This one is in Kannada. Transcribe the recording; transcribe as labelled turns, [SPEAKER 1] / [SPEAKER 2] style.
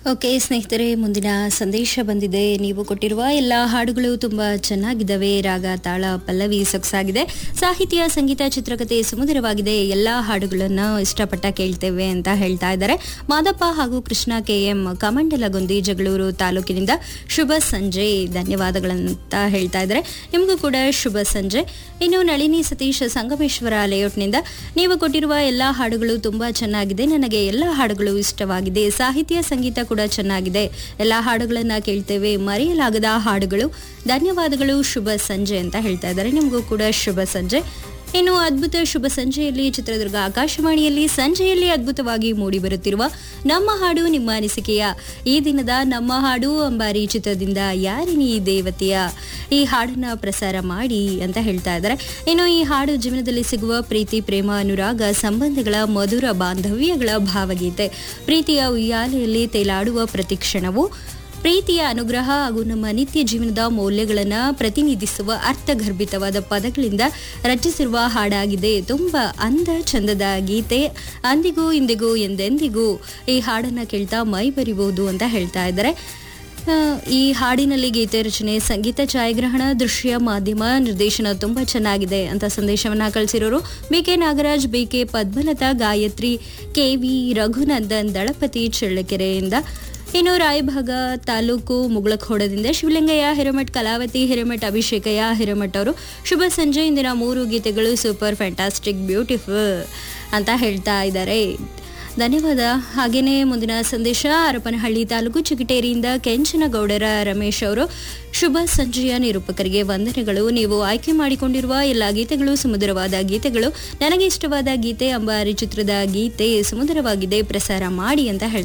[SPEAKER 1] ಓಕೆ ಸ್ನೇಹಿತರೆ ಮುಂದಿನ ಸಂದೇಶ ಬಂದಿದೆ ನೀವು ಕೊಟ್ಟಿರುವ ಎಲ್ಲ ಹಾಡುಗಳು ತುಂಬಾ ಚೆನ್ನಾಗಿದ್ದಾವೆ ರಾಗ ತಾಳ ಪಲ್ಲವಿ ಸೊಗಸಾಗಿದೆ ಸಾಹಿತ್ಯ ಸಂಗೀತ ಚಿತ್ರಕಥೆ ಸುಮಧುರವಾಗಿದೆ ಎಲ್ಲ ಹಾಡುಗಳನ್ನು ಇಷ್ಟಪಟ್ಟ ಕೇಳ್ತೇವೆ ಅಂತ ಹೇಳ್ತಾ ಇದ್ದಾರೆ ಮಾದಪ್ಪ ಹಾಗೂ ಕೃಷ್ಣ ಕೆಎಂ ಕಮಂಡಲಗೊಂದಿ ಜಗಳೂರು ತಾಲೂಕಿನಿಂದ ಶುಭ ಸಂಜೆ ಧನ್ಯವಾದಗಳಂತ ಹೇಳ್ತಾ ಇದ್ದಾರೆ ನಿಮಗೂ ಕೂಡ ಶುಭ ಸಂಜೆ ಇನ್ನು ನಳಿನಿ ಸತೀಶ್ ಸಂಗಮೇಶ್ವರ ಲೇಔಟ್ನಿಂದ ನೀವು ಕೊಟ್ಟಿರುವ ಎಲ್ಲ ಹಾಡುಗಳು ತುಂಬಾ ಚೆನ್ನಾಗಿದೆ ನನಗೆ ಎಲ್ಲ ಹಾಡುಗಳು ಇಷ್ಟವಾಗಿದೆ ಸಾಹಿತ್ಯ ಸಂಗೀತ ಕೂಡ ಚೆನ್ನಾಗಿದೆ ಎಲ್ಲ ಹಾಡುಗಳನ್ನ ಕೇಳ್ತೇವೆ ಮರೆಯಲಾಗದ ಹಾಡುಗಳು ಧನ್ಯವಾದಗಳು ಶುಭ ಸಂಜೆ ಅಂತ ಹೇಳ್ತಾ ಇದ್ದಾರೆ ನಿಮಗೂ ಕೂಡ ಶುಭ ಸಂಜೆ ಇನ್ನು ಅದ್ಭುತ ಶುಭ ಸಂಜೆಯಲ್ಲಿ ಚಿತ್ರದುರ್ಗ ಆಕಾಶವಾಣಿಯಲ್ಲಿ ಸಂಜೆಯಲ್ಲಿ ಅದ್ಭುತವಾಗಿ ಮೂಡಿ ಬರುತ್ತಿರುವ ನಮ್ಮ ಹಾಡು ನಿಮ್ಮ ಅನಿಸಿಕೆಯ ಈ ದಿನದ ನಮ್ಮ ಹಾಡು ಅಂಬಾರಿ ಚಿತ್ರದಿಂದ ಯಾರಿನಿ ದೇವತೆಯ ಈ ಹಾಡನ್ನ ಪ್ರಸಾರ ಮಾಡಿ ಅಂತ ಹೇಳ್ತಾ ಇದ್ದಾರೆ ಇನ್ನು ಈ ಹಾಡು ಜೀವನದಲ್ಲಿ ಸಿಗುವ ಪ್ರೀತಿ ಪ್ರೇಮ ಅನುರಾಗ ಸಂಬಂಧಗಳ ಮಧುರ ಬಾಂಧವ್ಯಗಳ ಭಾವಗೀತೆ ಪ್ರೀತಿಯ ಉಯ್ಯಾಲೆಯಲ್ಲಿ ತೇಲಾಡುವ ಪ್ರತಿಕ್ಷಣವು ಪ್ರೀತಿಯ ಅನುಗ್ರಹ ಹಾಗೂ ನಮ್ಮ ನಿತ್ಯ ಜೀವನದ ಮೌಲ್ಯಗಳನ್ನು ಪ್ರತಿನಿಧಿಸುವ ಅರ್ಥಗರ್ಭಿತವಾದ ಪದಗಳಿಂದ ರಚಿಸಿರುವ ಹಾಡಾಗಿದೆ ತುಂಬಾ ಅಂದ ಚಂದದ ಗೀತೆ ಅಂದಿಗೂ ಇಂದಿಗೂ ಎಂದೆಂದಿಗೂ ಈ ಹಾಡನ್ನ ಕೇಳ್ತಾ ಮೈ ಬರಿಬಹುದು ಅಂತ ಹೇಳ್ತಾ ಇದ್ದಾರೆ ಆ, ಈ ಹಾಡಿನಲ್ಲಿ ಗೀತೆ ರಚನೆ ಸಂಗೀತ ಛಾಯಾಗ್ರಹಣ ದೃಶ್ಯ ಮಾಧ್ಯಮ ನಿರ್ದೇಶನ ತುಂಬಾ ಚೆನ್ನಾಗಿದೆ ಅಂತ ಸಂದೇಶವನ್ನ ಕಳಿಸಿರೋರು B K Nagaraj B K Padmalatha Gayathri K V Raghunandan Dalapathi ಚಳ್ಳಕೆರೆಯಿಂದ ಇನ್ನು ರಾಯಭಾಗ ತಾಲೂಕು ಮುಗಳಖೋಡದಿಂದ ಶಿವಲಿಂಗಯ್ಯ ಹಿರೇಮಠ್ ಕಲಾವತಿ ಹಿರೇಮಠ್ ಅಭಿಷೇಕಯ್ಯ ಹಿರೇಮಠ್ ಅವರು ಶುಭ ಸಂಜೆ ಇಂದಿನ ಮೂರು ಗೀತೆಗಳು ಸೂಪರ್ ಫ್ಯಾಂಟಾಸ್ಟಿಕ್ ಬ್ಯೂಟಿಫುಲ್ ಅಂತ ಹೇಳ್ತಾ ಇದ್ದಾರೆ ಧನ್ಯವಾದ ಹಾಗೇನೆ ಮುಂದಿನ ಸಂದೇಶ ಹರಪನಹಳ್ಳಿ ತಾಲೂಕು ಚಿಕಿಟೇರಿಯಿಂದ ಕೆಂಚನಗೌಡರ ರಮೇಶ್ ಅವರು ಶುಭ ಸಂಜೆಯ ನಿರೂಪಕರಿಗೆ ವಂದನೆಗಳು ನೀವು ಆಯ್ಕೆ ಮಾಡಿಕೊಂಡಿರುವ ಎಲ್ಲ ಗೀತೆಗಳು ಸುಮಧುರವಾದ ಗೀತೆಗಳು ನನಗೆ ಇಷ್ಟವಾದ ಗೀತೆ ಅಂಬಾರಿ ಚಿತ್ರದ ಗೀತೆ ಸುಮಧುರವಾಗಿದೆ ಪ್ರಸಾರ ಮಾಡಿ ಅಂತ ಹೇಳ್ತಾರೆ